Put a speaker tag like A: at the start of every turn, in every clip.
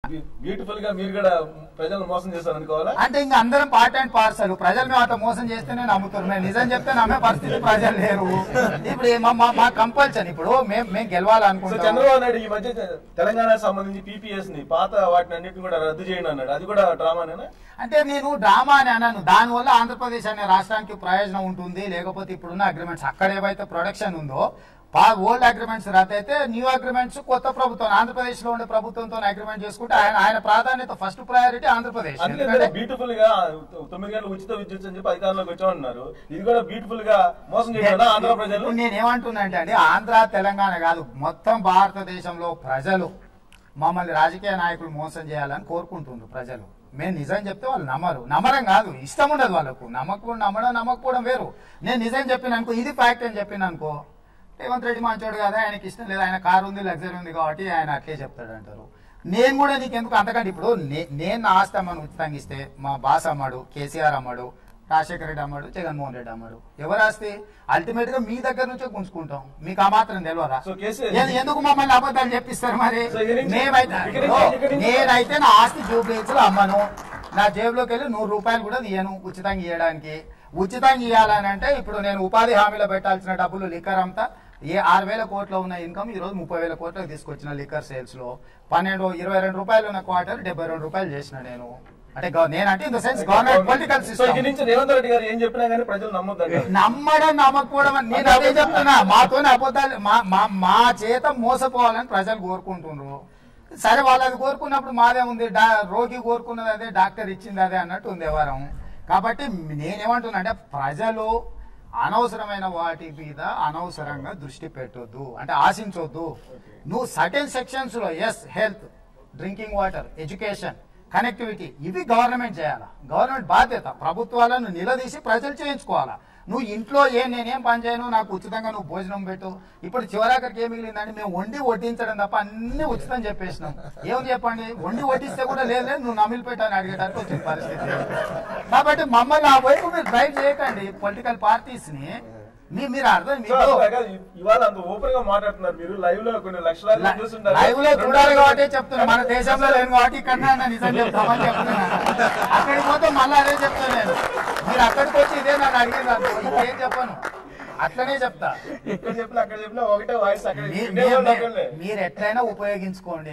A: Beautiful గా మీరు కూడా ప్రజలను మోసం చేశారు అనుకోవాలా
B: అంటే ఇంకా అందరం పార్ట్ అండ్ పార్సల్ ప్రజలు మేము అట్లా మోసం చేస్తేనే నమ్ముతారు మేము నిజం చెప్తే నమ్మే పరిస్థితి ప్రజలు లేరు ఇప్పుడు ఏ- మా- మా- మా కంపల్సరీ ఇప్పుడు మేము మేము
A: సో
B: గెలవాలనుకుంటాం
A: చంద్రబాబు నాయుడు ఈ మధ్య తెలంగాణకు సంబంధించి పీపీఎస్ ని పాత వాటిని అన్నిటిని కూడా రద్దు చేయండి అన్నాడు అది కూడా డ్రామానేనా
B: అంటే నేను డ్రామా అని అన్నాను దానివల్ల ఆంధ్రప్రదేశ్ అనే రాష్ట్రానికి ప్రయోజనం ఉంటుంది లేకపోతే ఇప్పుడున్న అగ్రిమెంట్స్ అక్కడ ఏవైతే ప్రొడక్షన్ ఉందో ఓల్డ్ అగ్రిమెంట్స్ రద్దు అయితే న్యూ అగ్రిమెంట్స్ కొత్త ప్రభుత్వం ఆంధ్రప్రదేశ్ లో ఉండే ప్రభుత్వంతో అగ్రిమెంట్ చేసుకుంటే ఆయన ఆయన ప్రాధాన్యత ఫస్ట్ ప్రయారిటీ ఆంధ్రప్రదేశ్
A: అందుకే
B: ఎందుకంటే
A: బ్యూటిఫుల్ గా తొమ్మిది గంటలు ఉచిత విద్యుత్ అని చెప్పి అధికారంలోకి వచ్చామన్నారు ఇది కూడా బ్యూటిఫుల్ గా మోసం చేయడం ఆంధ్ర ప్రజలు
B: ఇప్పుడు నేను ఏమంటున్నా అంటే అండి ఆంధ్ర తెలంగాణ కాదు మొత్తం భారతదేశంలో ప్రజలు మమ్మల్ని రాజకీయ నాయకులు మోసం చేయాలని కోరుకుంటున్నారు ప్రజలు మేము నిజం చెప్తే వాళ్ళు నమ్మరు నమ్మడం కాదు ఇష్టం ఉండదు వాళ్ళకు నమ్మకం నమ్మడం నమ్మకపోవడం వేరు నేను నిజం చెప్పిన అనుకో ఇది ఫ్యాక్ట్ అని చెప్పిన అనుకో రేవంత్ రెడ్డి మంచోడు కదా ఆయనకి ఇష్టం లేదు ఆయన కారు ఉంది లగ్జరీ ఉంది కాబట్టి ఆయన అట్లే చెప్తాడు అంటారు నేను కూడా నీకు ఎందుకు అంతకంటే ఇప్పుడు నే- నేను నా ఆస్తి అమ్మను ఉచితంగా ఇస్తే మా బాస్ అమ్మాడు కేసీఆర్ అమ్మాడు రాజశేఖర రెడ్డి అమ్మాడు జగన్మోహన్ రెడ్డి అమ్మాడు ఎవరు ఆస్తి అల్టిమేట్ గా మీ దగ్గర నుంచే గుంజుకుంటాం మీకు ఆ మాత్రం తెలియదా
A: సో కేసీఆర్
B: ఎ- ఎందుకు మమ్మల్ని అబద్ధాలు చెప్పిస్తారు మరి
A: సో ఇక్కడి నుంచి-
B: మేమైతే
A: ఇక్కడి నుంచి- ఇక్కడి నుంచి-
B: నేనైతే నా ఆస్తి జూబ్లీస్ లో అమ్మను నా జేబులోకి వెళ్ళి నూరు రూపాయలు కూడా తీయను ఉచితంగా ఇవ్వడానికి ఉచితంగా ఇవ్వాలని అంటే ఇప్పుడు నేను ఉపాధి హామీలో పెట్టాల్సిన డబ్బులు లిక్కర్ అంతా ఏ ఆరు వేల కోట్ల ఉన్న ఇన్కమ్ ఈ రోజు ముప్పై వేల కోట్లకు తీసుకొచ్చిన లిక్కర్ సేల్స్ లో పన్నెండు ఇరవై రెండు రూపాయలు ఉన్న క్వార్టర్ డెబ్బై రెండు రూపాయలు చేసిన నేను అంటే గవ- నేనంటే in the sense government political
A: so
B: system
A: ఇక్కడి నుంచి రేవంత్ రెడ్డి గారు ఏం చెప్పినా గానీ ప్రజలు నమ్మొద్దంటారు
B: నమ్మడం నమ్మకపోవడం అని నేను అదే చెప్తున్నా మాతోనే అబద్ధాలు మా మా మా చేత మోసపోవాలని ప్రజలు కోరుకుంటున్నారు సరే వాళ్ళు అది కోరుకున్నప్పుడు మాదే ఉంది డా- రోగి కోరుకున్నది అదే డాక్టర్ ఇచ్చింది అదే అన్నట్టు ఉంది వ్యవహారం కాబట్టి నేనేమంటున్నా అంటే ప్రజలు అనవసరమైన వాటి మీద అనవసరంగా దృష్టి పెట్టొద్దు అంటే ఆశించొద్దు నువ్వు సర్టెన్ సెక్షన్స్ లో yes health drinking water education connectivity ఇవి గవర్నమెంట్ చేయాలా గవర్నమెంట్ బాధ్యత ప్రభుత్వాలను నిలదీసి ప్రజలు చేయించుకోవాలా నువ్వు ఇంట్లో ఏ నేనేం పని చేయను నాకు ఉచితంగా నువ్వు భోజనం పెట్టు ఇప్పుడు చివరాఖరికి ఏం మిగిలిందంటే మేము వండి వడ్డించడం తప్ప అన్ని ఉచితం చెప్పేసినాం ఏమని చెప్పండి వండి వడ్డిస్తే కూడా లేదు లేదు నువ్వు నమిలి పెట్టని అడిగేటట్టు వచ్చిన పరిస్థితి కాబట్టి మమ్మల్ని ఆ వైపు మీరు డ్రైవ్ చేయకండి పొలిటికల్ పార్టీస్ ని మీ మీరు అర్థం
A: సో
B: మీకు
A: అసలు ఇ- ఇవాళ అంత ఓపెన్ గా మాట్లాడుతున్నారు మీరు లైవ్ లో కొన్ని లక్షలాది మంది చూస్తుంటారు.
B: లైవ్ లో చూడాలి కాబట్టి చెప్తున్నా మన దేశంలో లేని కాబట్టి కన్నా అన్న నిజం చెప్తామని చెప్తున్నా అక్కడికి పోతే మళ్ళీ అదే చెప్తాను నేను మీరు అక్కడికి వచ్చి ఇదే నన్ను అడిగింది అనుకో, ఇంకేం చెప్పను అట్లనే చెప్తా
A: ఇక్కడ చెప్పిన అక్కడ చెప్పిన ఒకటే వాయిస్ అక్కడ
B: మీ-
A: ఇండియా
B: మీ-
A: వాళ్ళు
B: మీ-
A: ఒకళ్ళే.
B: మీరు ఎట్లయినా ఉపయోగించుకోండి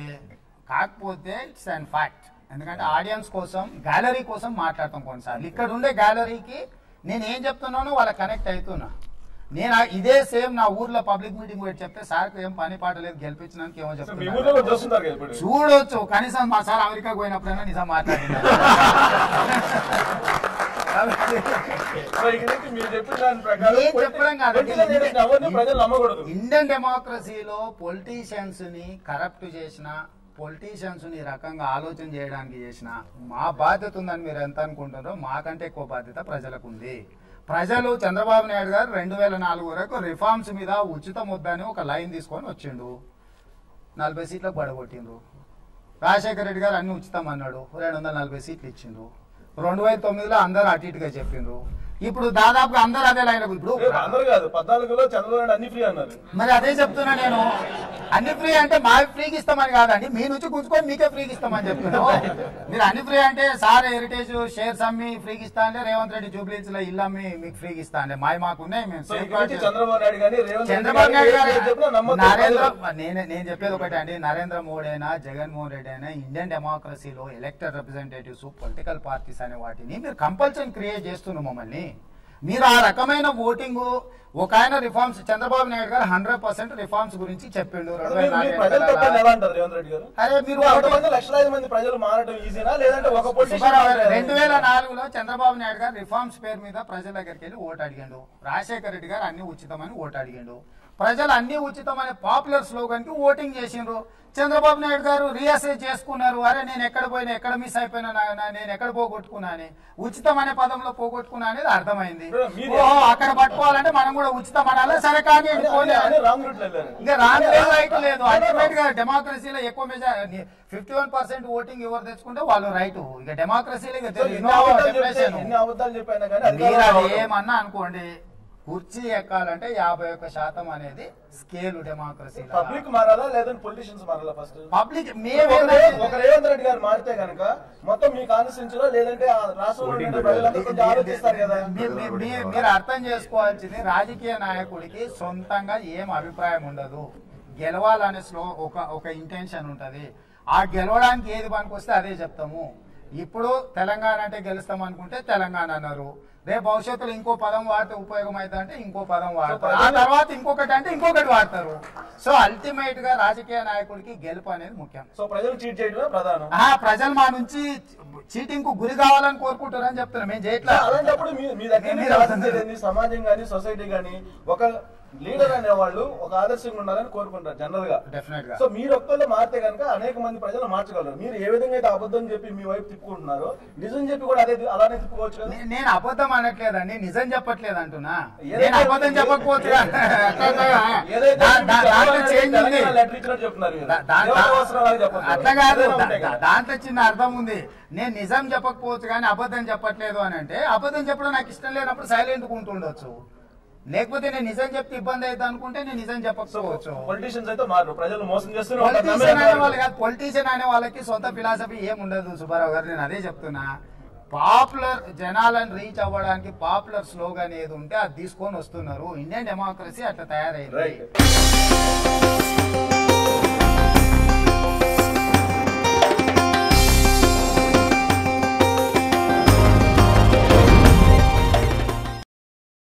B: కాకపోతే ఇట్స్ అండ్ ఫ్యాక్ట్ ఎందుకంటే ఆడియన్స్ కోసం గ్యాలరీ కోసం మాట్లాడతాం కొన్నిసార్లు ఇక్కడ ఉండే గ్యాలరీకి నేను ఏం చెప్తున్నానో వాళ్ళకి కనెక్ట్ అవుతున్నా నేను ఆ- ఇదే సేమ్ నా ఊర్లో పబ్లిక్ మీటింగ్ పెట్టి చెప్తే సార్కి ఏం పని పాట లేదు గెలిపించడానికి ఏమో
A: సో మీ
B: చెప్తున్నా
A: ఊర్లో కూడా చూస్తుంటారు కదా ఇప్పుడు
B: చూడొచ్చు కనీసం మా సార్ అమెరికాకు పోయినప్పుడైనా నిజం మాట్లాడినా
A: సో ఇక్కడ నుంచి మీరు చెప్పిన దాని ప్రకారం
B: ఏం చెప్పడం కాదు.
A: పొలిటికల్ లీడర్స్ ఎవరిని ప్రజలు నమ్మకూడదు
B: ఇండియన్ డెమోక్రసీలో పొలిటీషియన్స్ ని కరప్ట్ చేసిన పొలిటీషియన్స్ ని ఈ రకంగా ఆలోచన చేయడానికి చేసిన మా బాధ్యత ఉందని మీరు ఎంత అనుకుంటారో మాకంటే ఎక్కువ బాధ్యత ప్రజలకు ఉంది ప్రజలు చంద్రబాబు నాయుడు గారు రెండు వేల నాలుగు వరకు రిఫార్మ్స్ మీద ఉచితం వద్దని ఒక లైన్ తీసుకొని వచ్చిండు నలభై సీట్లకు పడగొట్టిండ్రు రాజశేఖర రెడ్డి గారు అన్ని ఉచితం అన్నాడు రెండు వందల నలభై సీట్లు ఇచ్చిండ్రు రెండు వేల తొమ్మిదిలో అందరు అటు ఇటుగా చెప్పిండ్రు ఇప్పుడు దాదాపుగా అందరు అదే లైన్ ఇప్పుడు
A: రేపు అందరూ కాదు పద్నాలుగులో చంద్రబాబు నాయుడు అన్ని ఫ్రీ అన్నారు
B: మరి అదే చెప్తున్నా నేను అన్ని ఫ్రీ అంటే మా ఫ్రీకి ఇస్తామని కాదండి మీ నుంచి గుంజుకొని మీకే ఫ్రీకి ఇస్తామని చెప్తున్నాను మీరు అన్ని ఫ్రీ అంటే సార్ హెరిటేజ్ షేర్స్ అమ్మి ఫ్రీకి ఇస్తా అంటే రేవంత్ రెడ్డి జూబ్లీస్ లో ఇల్లు అమ్మి మీకు ఫ్రీకి ఇస్తా అంటే మావి మాకు ఉన్నాయి మేము
A: సో
B: safe
A: ఇక్కడ నుంచి
B: guard
A: చంద్రబాబు నాయుడు కానీ రేవంత్ రెడ్డి
B: చంద్రబాబు
A: గాని
B: నాయుడు
A: ఏం చెప్పినా
B: గారు
A: నమ్మొద్దు
B: నరేంద్ర
A: ప్రజలు.
B: నేను నేను చెప్పేది ఒకటే అండి నరేంద్ర మోడీ అయినా జగన్మోహన్ రెడ్డి అయినా ఇండియన్ డెమోక్రసీలో ఎలక్టెడ్ రిప్రజెంటేటివ్స్ పొలిటికల్ పార్టీస్ అనే వాటిని మీరు కంపల్సరీ క్రియేట్ చేస్తున్నారు మమ్మల్ని మీరు ఆ రకమైన ఓటింగ్ ఒక ఆయన రిఫార్మ్స్ చంద్రబాబు నాయుడు గారు హండ్రెడ్ పర్సెంట్ రిఫార్మ్స్ గురించి చెప్పిండు రెండు వేల
A: మీరు- మీరు
B: నాలుగు
A: ప్రజలు
B: ఎన్నికల
A: తప్పని ఎలా అంటారు రేవంత్ రెడ్డి గారు
B: అరే మీరు
A: ఇప్పుడు
B: ఓటు-
A: అంతమంది లక్షలాది మంది ప్రజలు మారడం ఈజీనా లేదంటే ఒక
B: సుబ్బారావు గారు, రెండు
A: పొలిటీషియన్
B: వేల నాలుగులో చంద్రబాబు నాయుడు గారు రిఫార్మ్స్ పేరు మీద ప్రజల దగ్గరికి వెళ్ళి ఓటు అడిగాడు రాజశేఖర రెడ్డి గారు అన్ని ఉచితమని ఓటు అడిగాడు ప్రజలు అన్ని ఉచితం అనే పాపులర్ స్లోగన్ కి ఓటింగ్ చేసిండ్రు చంద్రబాబు నాయుడు గారు రీఅసెస్ చేసుకున్నారు అరే నేను ఎక్కడ పోయినా ఎక్కడ మిస్ అయిపోయినా నాయనా, నేను ఎక్కడ పోగొట్టుకున్నా అని ఉచితం అనే పదంలో పోగొట్టుకున్నా అనేది అర్థమైంది
A: ఇప్పుడు మీరు-
B: ఓహో అక్కడ పట్టుకోవాలంటే మనం కూడా ఉచితం అనాలి సరే కానీ పోనీ.
A: రాంగ్ రూట్ వెళ్ళారు
B: ఇంకా రాంగ్ లేదు రైట్ లేదు అల్టిమేట్ గా డెమోక్రసీలో ఎక్కువ majority fifty one percent voting ఎవరు తెచ్చుకుంటే వాళ్ళు రైట్ ఇక డెమోక్రసీలో ఇక
A: సో
B: there is
A: ఎన్ని
B: no
A: అబద్ధాలు చెప్తే
B: definition.
A: ఎన్ని అబద్ధాలు చెప్పినా కానీ
B: మీరు
A: అధికారంలో
B: అది
A: రావడం.
B: ఏమన్నా అనుకోండి కుర్చీ ఎక్కాలంటే యాభై ఒక్క శాతం అనేది స్కేల్ డెమోక్రసీ
A: పబ్లిక్ మారాలా లేదంటే పొలిటీషియన్స్ మారాలా ఫస్ట్
B: పబ్లిక్
A: ఒక
B: మేమేందంటే
A: రే- ఒక రేవంత్ రెడ్డి గారు మారితే కనుక మొత్తం మీ కాన్స్టిట్యూన్సీ లో లేదంటే ఆ రాష్ట్రంలో ఉండే ప్రజలందరూ కొంచెం ఆలోచిస్తారు కదా
B: మీ- మీ- మీ- మీరు అర్థం చేసుకోవాల్సింది రాజకీయ నాయకుడికి సొంతంగా ఏం అభిప్రాయం ఉండదు గెలవాలనే స్లో ఒక ఒక ఇంటెన్షన్ ఉంటది ఆ గెలవడానికి ఏది పనికొస్తే అదే చెప్తాము ఇప్పుడు తెలంగాణ అంటే గెలుస్తాం అనుకుంటే తెలంగాణ అన్నారు రేపు భవిష్యత్తులో ఇంకో పదం వాడితే ఉపయోగం అవుతుంది అంటే ఇంకో పదం వాడతారు ఆ తర్వాత ఇంకొకటి అంటే ఇంకొకటి వాడతారు సో అల్టిమేట్ గా రాజకీయ నాయకుడికి గెలుపు అనేది ముఖ్యం
A: సో ప్రజలు చీట్ చేయడమే ప్రధానం
B: ఆ ప్రజలు మా నుంచి చీటింగ్ కు గురి కావాలని కోరుకుంటారని చెప్తున్నా మేము చేయట్లా
A: అలాంటప్పుడు మీ మీ దగ్గర నుంచి
B: మీరు
A: ఆశించేది ఏంది? సమాజం గాని సొసైటీ గాని ఒక లీడర్ అనేవాళ్ళు ఒక ఆదర్శంగా ఉండాలని కోరుకుంటారు జనరల్ గా
B: డెఫినెట్ గా
A: సో మీరు ఒక్కళ్ళు మారితే కనుక అనేక మంది ప్రజలు మార్చగలరు మీరు ఏ విధంగా అయితే అబద్ధం చెప్పి మీ వైపు తిప్పుకుంటున్నారో నిజం చెప్పి కూడా అదే అలానే తిప్పుకోవచ్చు కదా
B: నే- నేను అబద్ధం అనట్లేదండి నిజం చెప్పట్లేదు అంటున్నా
A: ఏదైతే
B: నేను అబద్ధం
A: ఏదైతే-
B: చెప్పకపోవచ్చు కదా. అట్లా కదా.
A: ఏదైతే
B: దా-
A: మీరు
B: దా- దాంట్లో
A: తెలంగాణ
B: చేంజ్ ఉంది
A: తెలంగాణ లెటర్ ఇచ్చినట్టు చెప్తున్నారు మీరు.
B: దా- దా-
A: ఎవరి అవసరాలు చెప్పట్లేదు.
B: అట్లా కాదు
A: ఏదైనా
B: దా-
A: ఉంటాయి
B: దా-
A: కదా.
B: దాంట్లో చిన్న అర్థం ఉంది నేను నిజం చెప్పకపోవచ్చు కానీ అబద్ధం చెప్పట్లేదు అని అంటే అబద్ధం చెప్పడం నాకు ఇష్టం లేనప్పుడు సైలెంట్ ఉంటుండొచ్చు లేకపోతే నేను నిజం చెప్తే ఇబ్బంది అవుతుంది అనుకుంటే నేను నిజం
A: సో
B: చెప్పకపోవచ్చు
A: పొలిటీషియన్స్ అయితే మారు ప్రజలు మోసం చేస్తూనే ఉంటారు
B: పొలిటీషియన్ అనే
A: నమ్మేవాళ్ళు.
B: వాళ్ళు కాదు పొలిటీషియన్ అనే వాళ్ళకి సొంత ఫిలాసఫీ ఏం ఉండదు సుబ్బారావు గారు నేను అదే చెప్తున్నా పాపులర్ జనాలను రీచ్ అవ్వడానికి పాపులర్ స్లోగన్ ఏది ఉంటే అది తీసుకొని వస్తున్నారు ఇండియన్ డెమోక్రసీ అట్లా తయారైంది
A: రైట్